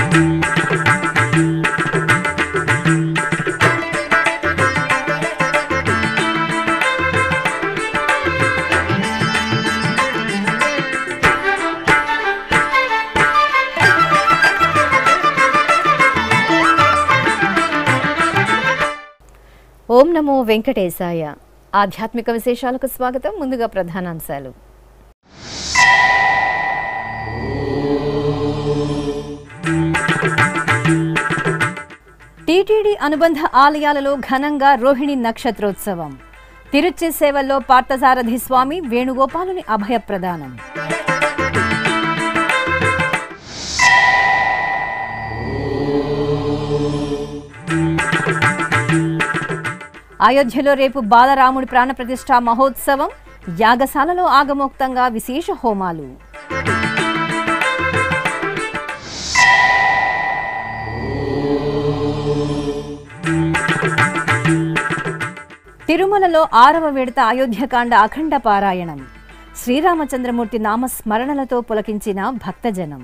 ఓం నమో వెంకటేశాయ ఆధ్యాత్మిక విశేషాలకు స్వాగతం ముందుగా ప్రధానాంశాలు టీటీడీ అనుబంధ ఆలయాలలో ఘనంగా రోహిణి నక్షత్రోత్సవం తిరుచి సేవల్లో పార్థసారథి స్వామి వేణుగోపాలుని అభయప్రదానం అయోధ్యలో రేపు బాలరాముడి ప్రాణప్రతిష్ఠా మహోత్సవం యాగశాలలో ఆగమోక్తంగా విశేష హోమాలు తిరుమలలో ఆరవ విడత అయోధ్యకాండ అఖండ పారాయణం శ్రీరామచంద్రమూర్తి నామస్మరణలతో పులకించిన భక్తజనం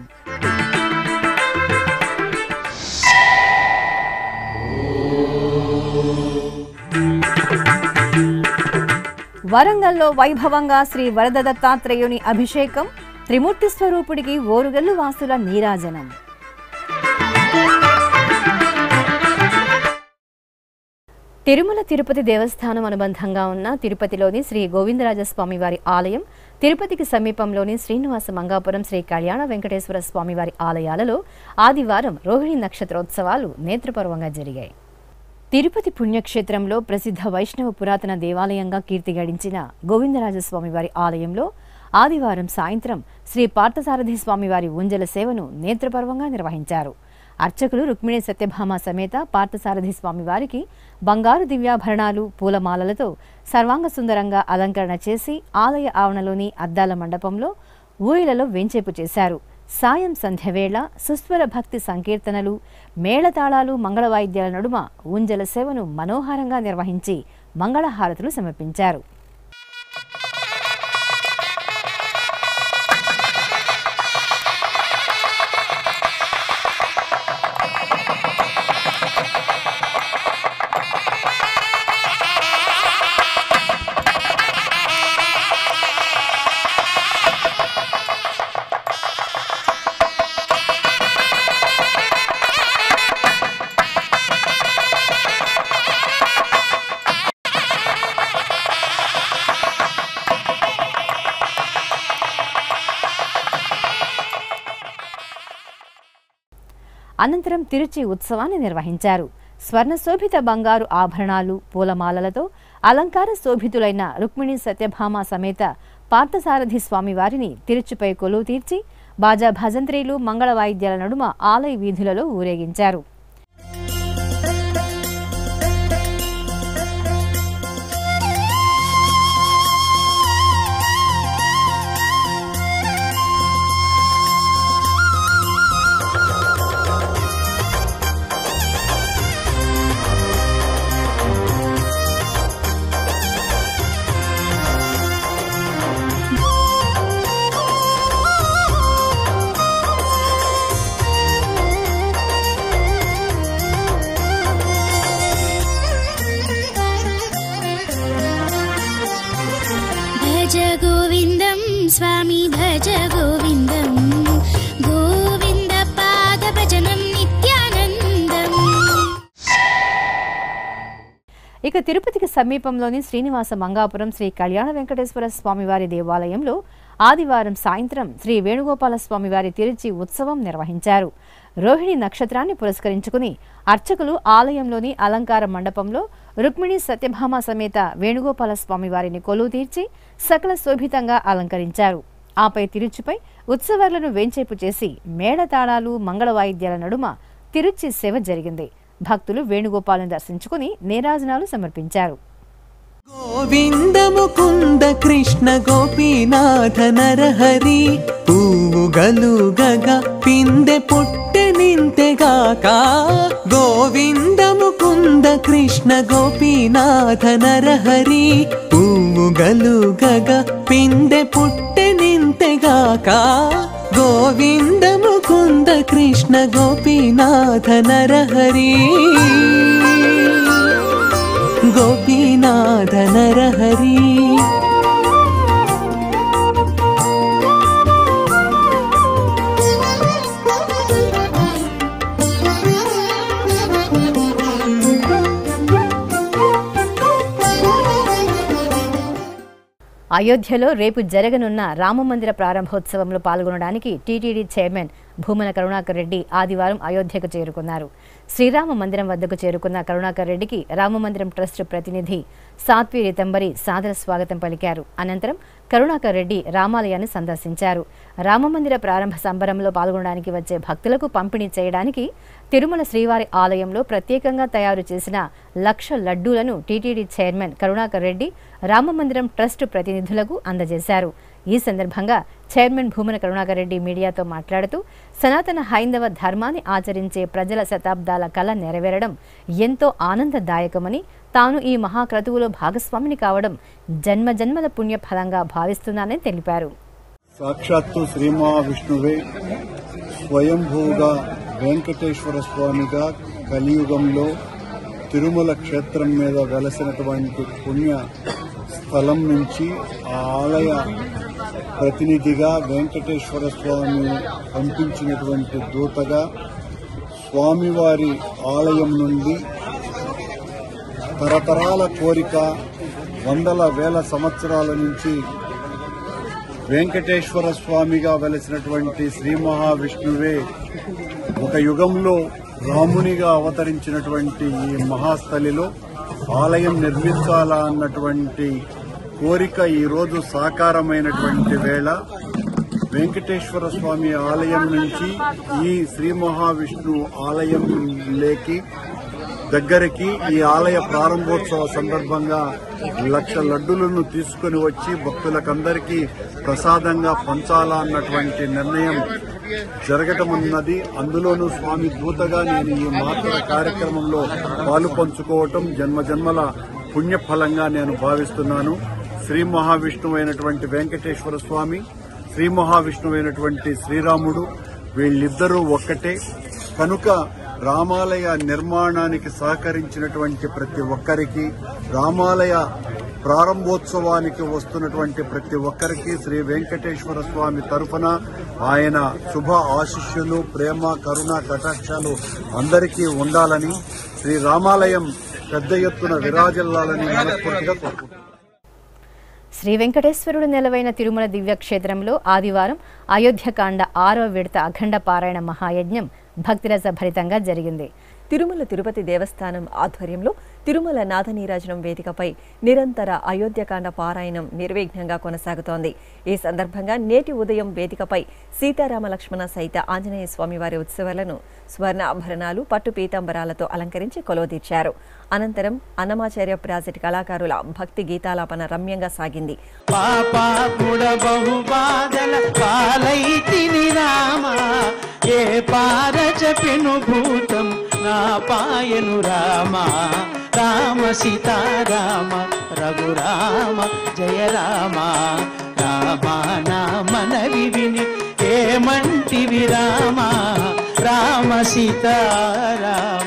వరంగల్లో వైభవంగా శ్రీ వరద దత్తాత్రేయుని అభిషేకం త్రిమూర్తి స్వరూపుడికి ఓరుగల్లు వాసుల నీరాజనం తిరుమల తిరుపతి దేవస్థానం అనుబంధంగా ఉన్న తిరుపతిలోని శ్రీ గోవిందరాజస్వామి వారి ఆలయం తిరుపతికి సమీపంలోని శ్రీనివాస మంగాపురం శ్రీ కళ్యాణ వెంకటేశ్వర స్వామి వారి ఆలయాలలో ఆదివారం రోహిణి నక్షత్రోత్సవాలు నేత్రపర్వంగా జరిగాయి తిరుపతి పుణ్యక్షేత్రంలో ప్రసిద్ధ వైష్ణవ పురాతన దేవాలయంగా కీర్తి గడించిన గోవిందరాజస్వామి వారి ఆలయంలో ఆదివారం సాయంత్రం శ్రీ పార్థసారథి స్వామి వారి ఉంజల సేవను నేత్రపర్వంగా నిర్వహించారు అర్చకులు రుక్మిణి సత్యభామ సమేత పార్థసారథి స్వామి వారికి బంగారు దివ్యాభరణాలు పూలమాలలతో సర్వాంగ సుందరంగా అలంకరణ చేసి ఆలయ ఆవరణలోని అద్దాల మండపంలో ఊయలలో వెంచేపు చేశారు సాయం సంధ్యవేళ సుస్వర భక్తి సంకీర్తనలు మేళతాళాలు మంగళవాయిద్యాల నడుమ ఊంజల సేవను మనోహరంగా నిర్వహించి మంగళహారతులు సమర్పించారు అనంతరం తిరుచి ఉత్సవాన్ని నిర్వహించారు స్వర్ణశోభిత బంగారు ఆభరణాలు పూలమాలలతో అలంకార శోభితులైన రుక్మిణి సత్యభామ సమేత పార్థసారథి స్వామి వారిని తిరుచుపై కొలువు తీర్చి బాజా భజంత్రీలు మంగళ వాయిద్యాల నడుమ ఆలయ వీధులలో ఊరేగించారు భజ గోవిందం స్వామి భజ గోవిందం గోవింద పాద భజనం నిత్యానందం ఇక తిరుపతికి సమీపంలోని శ్రీనివాస మంగాపురం శ్రీ కళ్యాణ వెంకటేశ్వర స్వామివారి దేవాలయంలో ఆదివారం సాయంత్రం శ్రీ వేణుగోపాల స్వామివారి తిరుచి ఉత్సవం నిర్వహించారు రోహిణి నక్షత్రాన్ని పురస్కరించుకుని అర్చకులు ఆలయంలోని అలంకార మండపంలో రుక్మిణి సత్యభామ సమేత వేణుగోపాల స్వామివారిని కొలువు తీర్చి సకల శోభితంగా అలంకరించారు ఆపై తిరుచిపై ఉత్సవాలను వేంచేపు చేసి మేళతాళాలు మంగళ వాయిద్యాల నడుమ తిరుచి సేవ జరిగింది భక్తులు వేణుగోపాలను దర్శించుకుని నీరాజనాలు సమర్పించారు గోవింద ముకుంద కృష్ణ గోపీనాథ నరహరి పూవుగలు గగ పిందె పుట్టె నింతెగాక గోవింద ముకుంద ముకుంద కృష్ణ గోపీనాథ నరహరి పువ్వుగలు గగ పిందె పుట్టె నింతెగాక గోవింద ముకుంద కృష్ణ గోపీనాథ నరహరి గోపీనాథ నరహరి అయోధ్యలో రేపు జరగనున్న రామమందిర ప్రారంభోత్సవంలో పాల్గొనడానికి టీటీడీ చైర్మన్ భూమన కరుణాకర్ రెడ్డి ఆదివారం అయోధ్యకు చేరుకున్నారు శ్రీరామ మందిరం వద్దకు చేరుకున్న కరుణాకర్ రెడ్డికి రామమందిరం ట్రస్ట్ ప్రతినిధి సాత్వి రితంబరి సాదర స్వాగతం పలికారు అనంతరం కరుణాకర్ రెడ్డి రామాలయాన్ని సందర్శించారు రామమందిర ప్రారంభ సంబరంలో పాల్గొనడానికి వచ్చే భక్తులకు పంపిణీ చేయడానికి తిరుమల శ్రీవారి ఆలయంలో ప్రత్యేకంగా తయారు చేసిన లక్ష లడ్డూలను టీటీడీ చైర్మన్ కరుణాకర్ రెడ్డి రామమందిరం ట్రస్ట్ ప్రతినిధులకు అందజేశారు ఈ సందర్భంగా చైర్మన్ భూమన కరుణాకర్ రెడ్డి మీడియాతో మాట్లాడుతూ సనాతన హైందవ ధర్మాన్ని ఆచరించే ప్రజల శతాబ్దాల కళ నెరవేరడం ఎంతో ఆనందదాయకమని తాను ఈ మహాక్రతువులో భాగస్వామిని కావడం జన్మ జన్మల పుణ్యఫలంగా భావిస్తున్నానని తెలిపారు సాక్షాత్తు శ్రీ మహావిష్ణువే స్వయంభూగా వెంకటేశ్వర స్వామిగా కలియుగంలో తిరుమల క్షేత్రం మీద వెలసినటువంటి పుణ్య స్థలం నుంచి ఆ ఆలయ ప్రతినిధిగా వెంకటేశ్వర స్వామి పంపించినటువంటి దూతగా స్వామివారి ఆలయం నుండి తరతరాల కోరిక వందల వేల సంవత్సరాల నుంచి వెంకటేశ్వర స్వామిగా వెలసినటువంటి శ్రీ మహావిష్ణువే ఒక యుగంలో రామునిగా అవతరించినటువంటి ఈ మహాస్థలిలో ఆలయం నిర్మించాలా అన్నటువంటి కోరిక ఈ రోజు సాకారమైనటువంటి వేళ వెంకటేశ్వర స్వామి ఆలయం నుంచి ఈ శ్రీ మహావిష్ణు ఆలయం లేకి దగ్గరికి ఈ ఆలయ ప్రారంభోత్సవ సందర్భంగా లక్ష లడ్డులను తీసుకుని వచ్చి భక్తులకందరికీ ప్రసాదంగా పంచాలా అన్నటువంటి నిర్ణయం జరగటం ఉన్నది అందులోనూ స్వామి దూతగా నేను ఈ మాతృ కార్యక్రమంలో పాలు పంచుకోవటం జన్మ జన్మల పుణ్యఫలంగా నేను భావిస్తున్నాను శ్రీ మహావిష్ణువు అయినటువంటి వెంకటేశ్వర స్వామి శ్రీ మహావిష్ణువు అయినటువంటి శ్రీరాముడు వీళ్ళిద్దరూ ఒక్కటే కనుక రామాలయ నిర్మాణానికి సహకరించినటువంటి ప్రతి ఒక్కరికి రామాలయ ప్రారంభోత్సవానికి వస్తున్నటువంటి ప్రతి ఒక్కరికి శ్రీ వెంకటేశ్వర స్వామి తరఫున ఆయన శుభ ఆశిష్యులు ప్రేమ కరుణ కటాక్షాలు అందరికీ ఉండాలని శ్రీ రామాలయం పెద్ద ఎత్తున విరాజిల్లాలని మనస్ఫూర్తిగా కోరుకుంటున్నాను శ్రీ వెంకటేశ్వరుడు నెలవైన తిరుమల దివ్యక్షేత్రంలో ఆదివారం అయోధ్యకాండ ఆరవ విడత అఖండ పారాయణ మహాయజ్ఞం భక్తిరస భరితంగా జరిగింది తిరుమల తిరుపతి దేవస్థానం ఆధ్వర్యంలో తిరుమల నాథనీరాజనం వేదికపై నిరంతర అయోధ్యకాండ పారాయణం నిర్విఘ్నంగా కొనసాగుతోంది ఈ సందర్భంగా నేటి ఉదయం వేదికపై సీతారామ లక్ష్మణ సహిత ఆంజనేయ స్వామివారి ఉత్సవాలను స్వర్ణ ఆభరణాలు పట్టు పీతాంబరాలతో అలంకరించి కొలువుదీర్చారు అనంతరం అన్నమాచార్య ప్రాజెక్ట్ కళాకారుల భక్తి గీతాలాపన రమ్యంగా సాగింది పాపాపుడ బహుబాధల పాలైతిని రామ ఏ పారచపెను భూతం నా పాయను రామ రామ సీతారామ రఘురామ జయ రామ రామ నా మనవి విని ఏమంటివి రామ రామ సీతారామ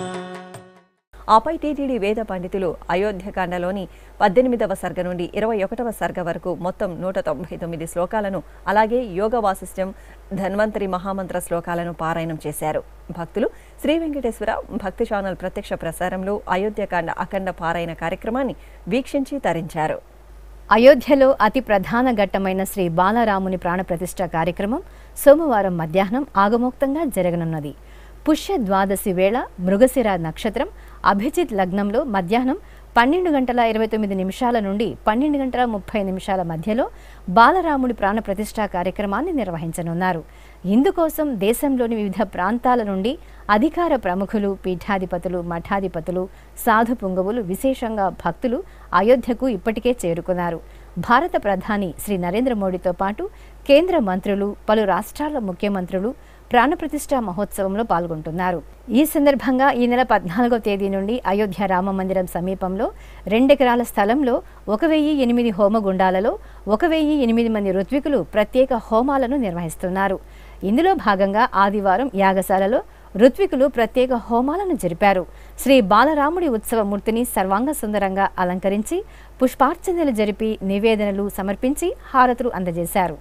ఆపై టీటీడీ వేద పండితులు అయోధ్యకాండలోని పద్దెనిమిదవ సర్గ నుండి ఇరవై ఒకటవ సర్గ వరకు మొత్తం నూట తొంభై తొమ్మిది శ్లోకాలను అలాగే యోగ వాసిష్ఠ్యం ధన్వంతరి మహామంత్ర శ్లోకాలను పారాయణం చేశారు భక్తులు శ్రీ వెంకటేశ్వర భక్తి ఛానల్ ప్రత్యక్ష ప్రసారంలో అయోధ్యకాండ అఖండ పారాయణ కార్యక్రమాన్ని వీక్షించి తరించారు అయోధ్యలో అతి ప్రధాన ఘట్టమైన శ్రీ బాలరాముని ప్రాణప్రతిష్ఠ కార్యక్రమం సోమవారం మధ్యాహ్నం ఆగమోక్తంగా జరగనున్నది పుష్య ద్వాదశి వేళ మృగశిర నక్షత్రం అభిజిత్ లగ్నంలో మధ్యాహ్నం పన్నెండు గంటల ఇరవై తొమ్మిది నిమిషాల నుండి పన్నెండు గంటల ముప్పై నిమిషాల మధ్యలో బాలరాముడి ప్రాణప్రతిష్ఠా కార్యక్రమాన్ని నిర్వహించనున్నారు ఇందుకోసం దేశంలోని వివిధ ప్రాంతాల నుండి అధికార ప్రముఖులు పీఠాధిపతులు మఠాధిపతులు సాధు పుంగవులు విశేషంగా భక్తులు అయోధ్యకు ఇప్పటికే చేరుకున్నారు భారత ప్రధాని శ్రీ నరేంద్ర మోడీతో పాటు కేంద్ర మంత్రులు పలు రాష్ట్రాల ముఖ్యమంత్రులు ప్రాణప్రతిష్ఠ మహోత్సవంలో పాల్గొంటున్నారు ఈ సందర్భంగా ఈ నెల పద్నాలుగో తేదీ నుండి అయోధ్య రామ మందిరం సమీపంలో రెండెకరాల స్థలంలో ఒక వెయ్యి ఎనిమిది హోమగుండాలలో ఒక వెయ్యి ఎనిమిది మంది ఋత్వికులు ప్రత్యేక హోమాలను నిర్వహిస్తున్నారు ఇందులో భాగంగా ఆదివారం యాగశాలలో ఋత్వికులు ప్రత్యేక హోమాలను జరిపారు శ్రీ బాలరాముడి ఉత్సవ మూర్తిని సర్వాంగ సుందరంగా అలంకరించి పుష్పార్చనలు జరిపి నివేదనలు సమర్పించి హారతులు అందజేశారు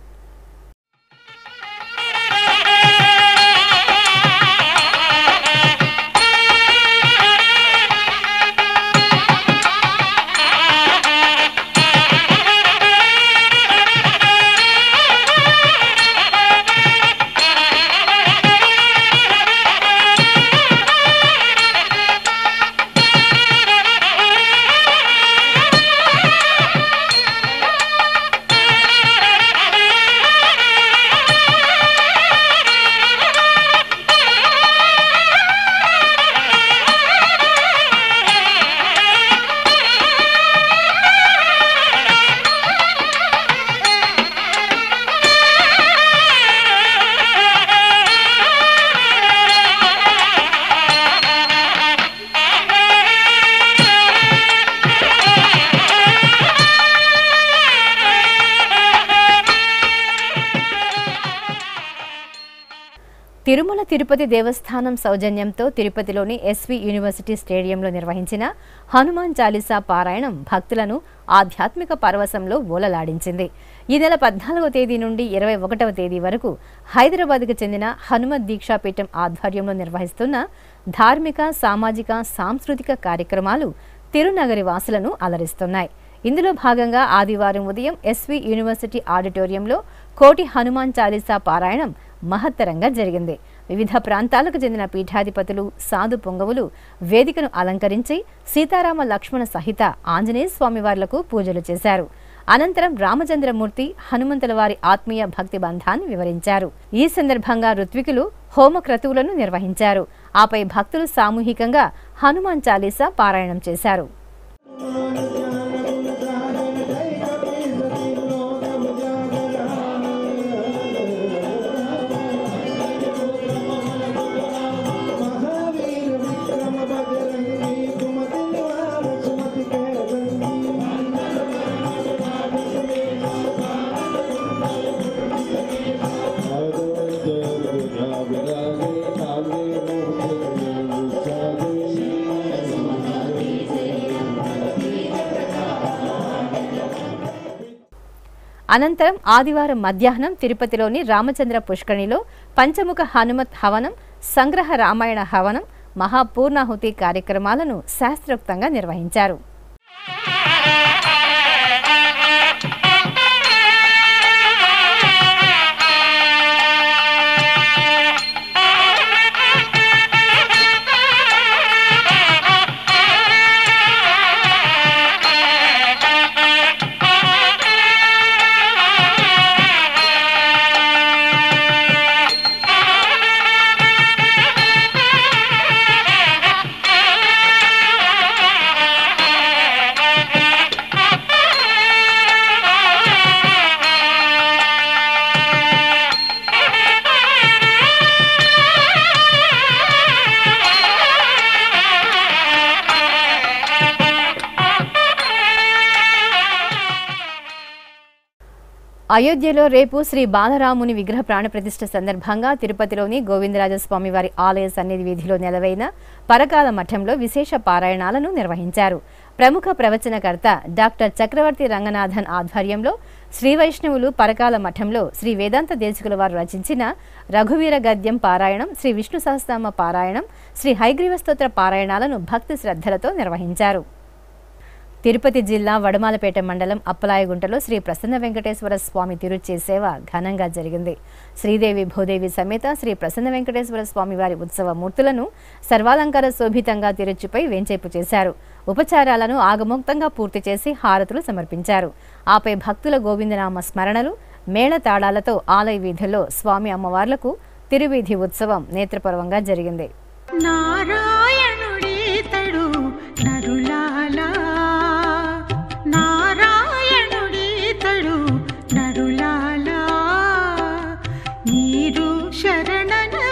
తిరుమల తిరుపతి దేవస్థానం సౌజన్యంతో తిరుపతిలోని ఎస్వి యూనివర్సిటీ స్టేడియంలో నిర్వహించిన హనుమాన్ చాలీసా పారాయణం భక్తులను ఆధ్యాత్మిక పరవశంలో ఓలలాడించింది ఈ నెల పద్నాలుగవ తేదీ నుండి ఇరవై ఒకటవ తేదీ వరకు హైదరాబాద్కు చెందిన హనుమత్ దీక్షాపీఠం ఆధ్వర్యంలో నిర్వహిస్తున్న ధార్మిక సామాజిక సాంస్కృతిక కార్యక్రమాలు తిరునగరి వాసులను అలరిస్తున్నాయి ఇందులో భాగంగా ఆదివారం ఉదయం ఎస్వి యూనివర్సిటీ ఆడిటోరియంలో కోటి హనుమాన్ చాలీసా పారాయణం మహత్తరంగా జరిగింది వివిధ ప్రాంతాలకు చెందిన పీఠాధిపతులు సాధు పొంగవులు వేదికను అలంకరించి సీతారామ లక్ష్మణ సహిత ఆంజనేయ స్వామివార్లకు పూజలు చేశారు అనంతరం రామచంద్రమూర్తి హనుమంతుల వారి ఆత్మీయ భక్తి బంధాన్ని వివరించారు ఈ సందర్భంగా ఋత్వికులు హోమ క్రతువులను నిర్వహించారు ఆపై భక్తులు సామూహికంగా హనుమాన్ చాలీసా పారాయణం చేశారు అనంతరం ఆదివారం మధ్యాహ్నం తిరుపతిలోని రామచంద్ర పుష్కరిణిలో పంచముఖ హనుమత్ హవనం సంగ్రహ రామాయణ హవనం మహాపూర్ణాహుతి కార్యక్రమాలను శాస్త్రోక్తంగా నిర్వహించారు అయోధ్యలో రేపు శ్రీ బాలరాముని విగ్రహ ప్రాణప్రతిష్ఠ సందర్భంగా తిరుపతిలోని గోవిందరాజస్వామి వారి ఆలయ సన్నిధి వీధిలో నెలవైన పరకాల మఠంలో విశేష పారాయణాలను నిర్వహించారు ప్రముఖ ప్రవచనకర్త డాక్టర్ చక్రవర్తి రంగనాథన్ ఆధ్వర్యంలో శ్రీ వైష్ణవులు పరకాల మఠంలో శ్రీ వేదాంత దేశికుల వారు రచించిన రఘువీర గద్యం పారాయణం శ్రీ విష్ణు సహస్రనామ పారాయణం శ్రీ హైగ్రీవ స్తోత్ర పారాయణాలను భక్తి శ్రద్ధలతో నిర్వహించారు తిరుపతి జిల్లా వడమాలపేట మండలం అప్పలాయగుంటలో శ్రీ ప్రసన్న వెంకటేశ్వర స్వామి తిరుచే సేవ ఘనంగా జరిగింది శ్రీదేవి భూదేవి సమేత శ్రీ ప్రసన్న వెంకటేశ్వర స్వామి వారి ఉత్సవ మూర్తులను సర్వాలంకార శోభితంగా తిరుచుపై వేంచేపు చేశారు ఉపచారాలను ఆగమోక్తంగా పూర్తి చేసి హారతులు సమర్పించారు ఆపై భక్తుల గోవిందనామ స్మరణలు మేళ తాళాలతో ఆలయ వీధుల్లో స్వామి అమ్మవార్లకు తిరువీధి ఉత్సవం నేత్రపర్వంగా జరిగింది నారాయణుడీతడు నరులాలా నారాయణుడీతడు నరులాలా మీరు శరణన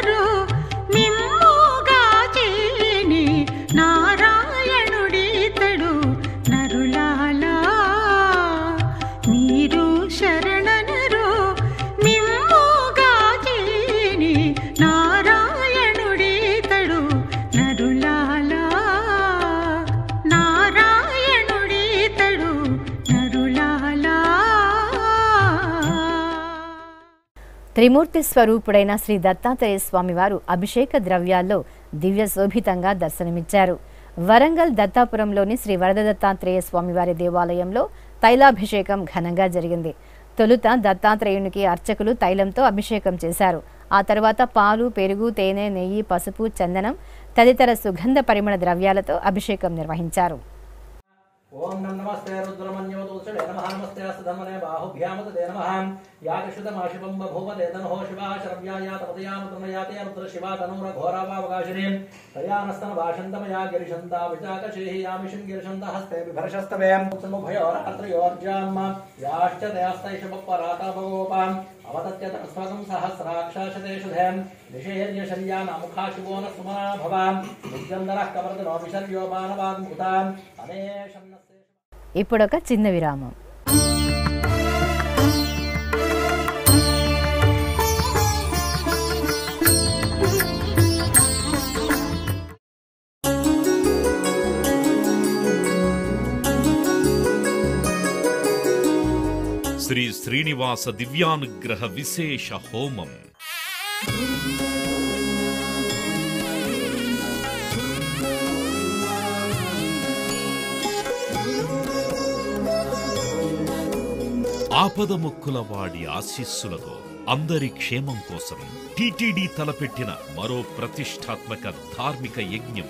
త్రిమూర్తి స్వరూపుడైన శ్రీ దత్తాత్రేయ స్వామివారు అభిషేక ద్రవ్యాల్లో దివ్య శోభితంగా దర్శనమిచ్చారు వరంగల్ దత్తాపురంలోని శ్రీ వరద దత్తాత్రేయ స్వామివారి దేవాలయంలో తైలాభిషేకం ఘనంగా జరిగింది తొలుత దత్తాత్రేయునికి అర్చకులు తైలంతో అభిషేకం చేశారు ఆ తర్వాత పాలు పెరుగు తేనె నెయ్యి పసుపు చందనం తదితర సుగంధ పరిమళ ద్రవ్యాలతో అభిషేకం నిర్వహించారు ఓం నమ నమస్తే రుద్రమన్యోతుడే నమ నమస్తే అస్తధమనే బాహుభ్యామతే నమ యాగశుతమాశివం బభూవ దేదనహో శివా శరవ్యాయా తపదయామృతమయాతే రుద్ర శివా తనూర ఘోరావావకాశినే తయానస్తన భాషంతమయా గిరిశంతా విచాకశేహి యామిషం గిరిశంత హస్తే బిభర్షస్తవే సముభయోరాత్రయోర్జామ్మ యాశ్చ దయాస్తైషమపరాత భగోపాం అవతత్య తస్వగం సహస్రాక్షాశతేషుధేం నిషేర్యశల్యానాముఖా శివో న సుమనా భవాం విద్యందరః కమర్దనో విశర్యో మానవాగ్ముతాం అనేషం ఇప్పుడొక చిన్న విరామం శ్రీ శ్రీనివాస దివ్యానుగ్రహ విశేష హోమం ఆపద మొక్కుల వాడి ఆశీస్సులతో అందరి క్షేమం కోసం టిటిడి తలపెట్టిన మరో ప్రతిష్టాత్మక ధార్మిక యజ్ఞం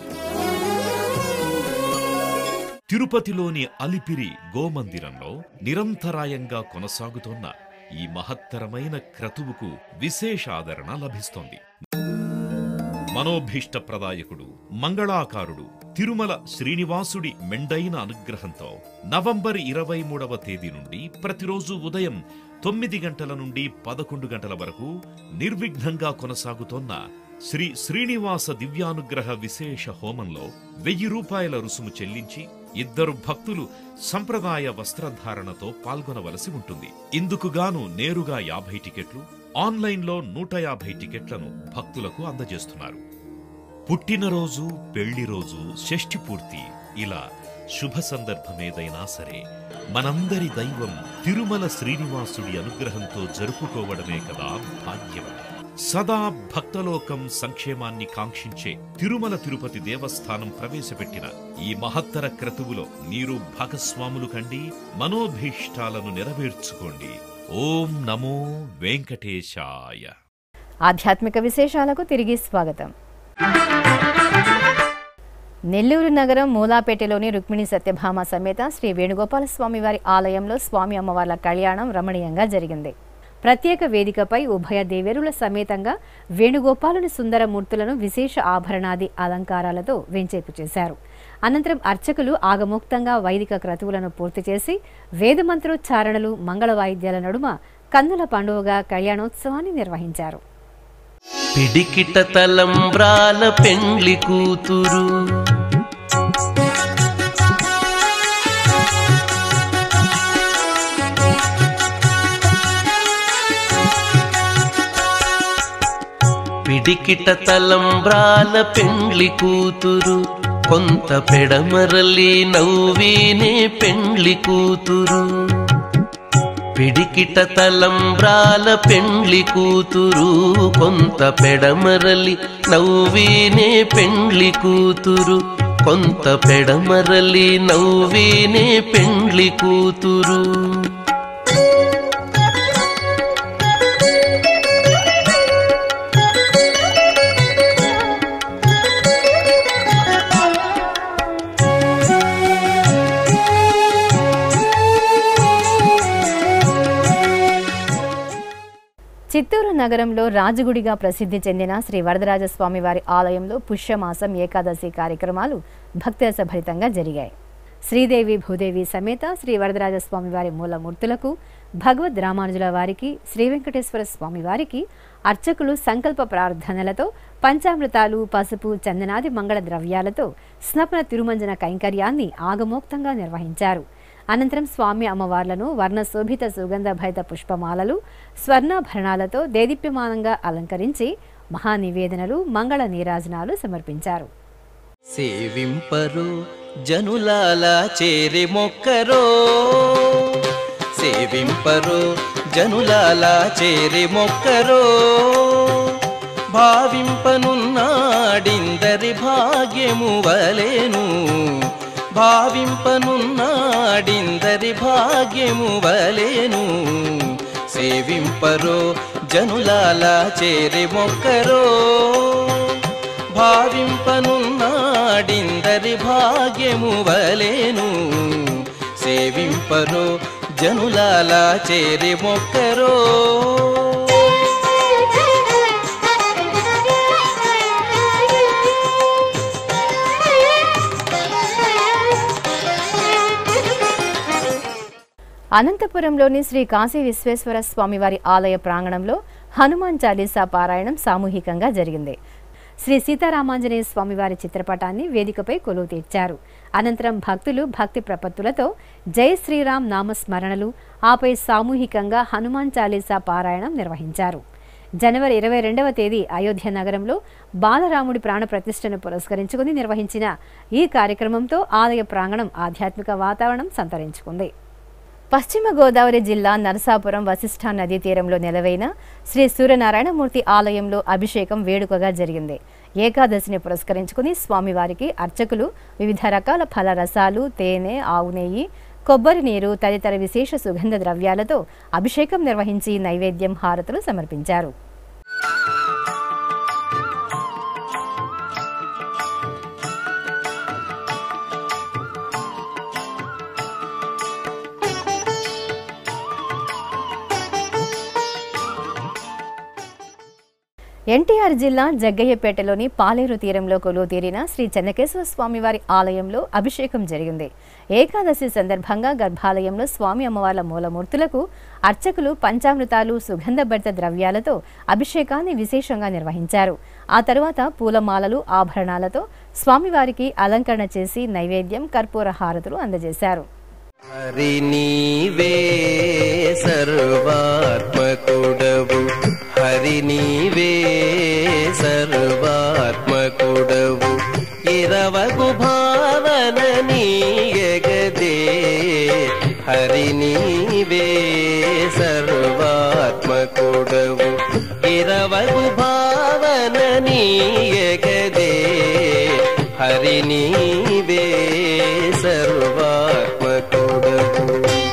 తిరుపతిలోని అలిపిరి గోమందిరంలో నిరంతరాయంగా కొనసాగుతోన్న ఈ మహత్తరమైన క్రతువుకు విశేష ఆదరణ లభిస్తోంది మనోభీష్టప్రదాయకుడు మంగళాకారుడు తిరుమల శ్రీనివాసుడి మెండైన అనుగ్రహంతో నవంబర్ ఇరవై మూడవ తేదీ నుండి ప్రతిరోజు ఉదయం తొమ్మిది గంటల నుండి పదకొండు గంటల వరకు నిర్విఘ్నంగా కొనసాగుతోన్న శ్రీ శ్రీనివాస దివ్యానుగ్రహ విశేష హోమంలో వెయ్యి రూపాయల రుసుము చెల్లించి ఇద్దరు భక్తులు సంప్రదాయ వస్త్రధారణతో పాల్గొనవలసి ఉంటుంది ఇందుకుగాను నేరుగా యాభై టికెట్లు ఆన్లైన్లో నూట యాభై టికెట్లను భక్తులకు అందజేస్తున్నారు పుట్టినరోజు పెళ్లి రోజు షష్ఠి పూర్తి ఇలా శుభ సందర్భమేదైనా సరే మనందరి దైవం తిరుమల శ్రీనివాసుడి అనుగ్రహంతో జరుపుకోవడమే కదా భాగ్యం సదా భక్తలోకం సంక్షేమాన్ని కాంక్షించే తిరుమల తిరుపతి దేవస్థానం ప్రవేశపెట్టిన ఈ మహత్తర క్రతువులో మీరు భాగస్వాములు కండి మనోభీష్టాలను నెరవేర్చుకోండి ఓం నమో వెంకటేశాయ ఆధ్యాత్మిక విశేషాలకు తిరిగి స్వాగతం నెల్లూరు నగరం మూలాపేటలోని రుక్మిణి సత్యభామ సమేత శ్రీ వేణుగోపాల స్వామి వారి ఆలయంలో స్వామి అమ్మవార్ల కళ్యాణం రమణీయంగా జరిగింది ప్రత్యేక వేదికపై ఉభయ దేవేరుల సమేతంగా వేణుగోపాలుని సుందర మూర్తులను విశేష ఆభరణాది అలంకారాలతో వెంచేపు చేశారు అనంతరం అర్చకులు ఆగముక్తంగా వైదిక క్రతువులను పూర్తి చేసి వేదమంత్రోచ్చారణలు మంగళ వాయిద్యాల నడుమ కన్నుల పండుగగా కళ్యాణోత్సవాన్ని నిర్వహించారు పిడికిట తలంబ్రాల పెండ్లి కూతురు పిడికిట తలంబ్రాల పెండ్లి కూతురు కొంత పెడమరలి నవ్వీనే పెండ్లి కూతురు పిడికిట తలంబ్రాల పెండ్లి కూతురు కొంత పెడమరలి నవ్వీనే పెండ్లి కూతురు కొంత పెడమరలి నవ్వీనే పెండ్లి కూతురు చిత్తూరు నగరంలో రాజగుడిగా ప్రసిద్ధి చెందిన శ్రీ వరదరాజస్వామి వారి ఆలయంలో పుష్యమాసం ఏకాదశి కార్యక్రమాలు భక్తిరసభరితంగా జరిగాయి శ్రీదేవి భూదేవి సమేత శ్రీ వరదరాజస్వామి వారి మూలమూర్తులకు భగవద్ రామానుజుల వారికి శ్రీ వెంకటేశ్వర స్వామి వారికి అర్చకులు సంకల్ప ప్రార్థనలతో పంచామృతాలు పసుపు చందనాది మంగళ ద్రవ్యాలతో స్నపన తిరుమంజన కైంకర్యాన్ని ఆగమోక్తంగా నిర్వహించారు అనంతరం స్వామి అమ్మవార్లను వర్ణశోభిత సుగంధ భరిత పుష్పమాలలు స్వర్ణాభరణాలతో దేదీప్యమానంగా అలంకరించి మహానివేదనలు మంగళ నీరాజనాలు సమర్పించారు సేవింపరు జనులాల చేరి మొక్కరో సేవింపరో జనులాలా చేరి మొక్కరో భావింపనున్నాడిందరి భాగ్యము వలెను భావింపనున్నాడిందరి భాగ్యము వలెను సేవింపరో జనులాలా చేరి మొక్కరో భావింపనున్నాడిందరి భాగ్యము వలెను సేవింపరో జనులాలా చేరి మొక్కరో అనంతపురంలోని శ్రీ కాశీ విశ్వేశ్వర స్వామివారి ఆలయ ప్రాంగణంలో హనుమాన్ చాలీసా పారాయణం సామూహికంగా జరిగింది శ్రీ సీతారామాంజనేయ స్వామివారి చిత్రపటాన్ని వేదికపై కొలువు తీర్చారు అనంతరం భక్తులు భక్తి ప్రపత్తులతో జై శ్రీరామ్ నామస్మరణలు ఆపై సామూహికంగా హనుమాన్ చాలీసా పారాయణం నిర్వహించారు జనవరి ఇరవై రెండవ తేదీ అయోధ్య నగరంలో బాలరాముడి ప్రాణ ప్రతిష్టను పురస్కరించుకుని నిర్వహించిన ఈ కార్యక్రమంతో ఆలయ ప్రాంగణం ఆధ్యాత్మిక వాతావరణం సంతరించుకుంది పశ్చిమ గోదావరి జిల్లా నరసాపురం వశిష్ఠ నదీ తీరంలో నెలవైన శ్రీ సూర్యనారాయణమూర్తి ఆలయంలో అభిషేకం వేడుకగా జరిగింది ఏకాదశిని పురస్కరించుకుని స్వామివారికి అర్చకులు వివిధ రకాల ఫల రసాలు తేనె ఆవు నెయ్యి కొబ్బరి నీరు తదితర విశేష సుగంధ ద్రవ్యాలతో అభిషేకం నిర్వహించి నైవేద్యం హారతులు సమర్పించారు ఎన్టీఆర్ జిల్లా జగ్గయ్యపేటలోని పాలేరు తీరంలో కొలువు తీరిన శ్రీ చెన్నకేశ్వర స్వామివారి ఆలయంలో అభిషేకం జరిగింది ఏకాదశి సందర్భంగా గర్భాలయంలో స్వామి అమ్మవార్ల మూలమూర్తులకు అర్చకులు పంచామృతాలు సుగంధభరిత ద్రవ్యాలతో అభిషేకాన్ని విశేషంగా నిర్వహించారు ఆ తరువాత పూలమాలలు ఆభరణాలతో స్వామివారికి అలంకరణ చేసి నైవేద్యం కర్పూర హారతులు అందజేశారు హరి నీవే సర్వాత్మకుడవు హరి నీవే సర్వాత్మకుడవు ఇరవగు భావన నీయగదే హరి నీవే సర్వాత్మకుడవు ఇరవగు భావన నీయగదే హరి నీవే సర్వాత్మకుడవు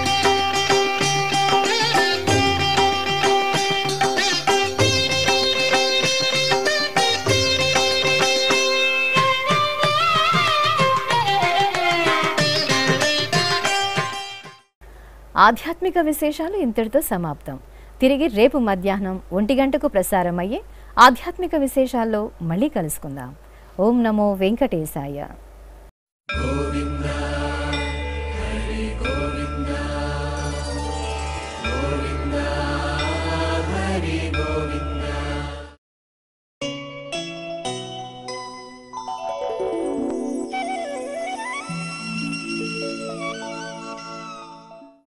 ఆధ్యాత్మిక విశేషాలు ఇంతటితో సమాప్తం తిరిగి రేపు మధ్యాహ్నం ఒంటి గంటకు ప్రసారమయ్యే ఆధ్యాత్మిక విశేషాల్లో మళ్ళీ కలుసుకుందాం ఓం నమో వెంకటేశాయ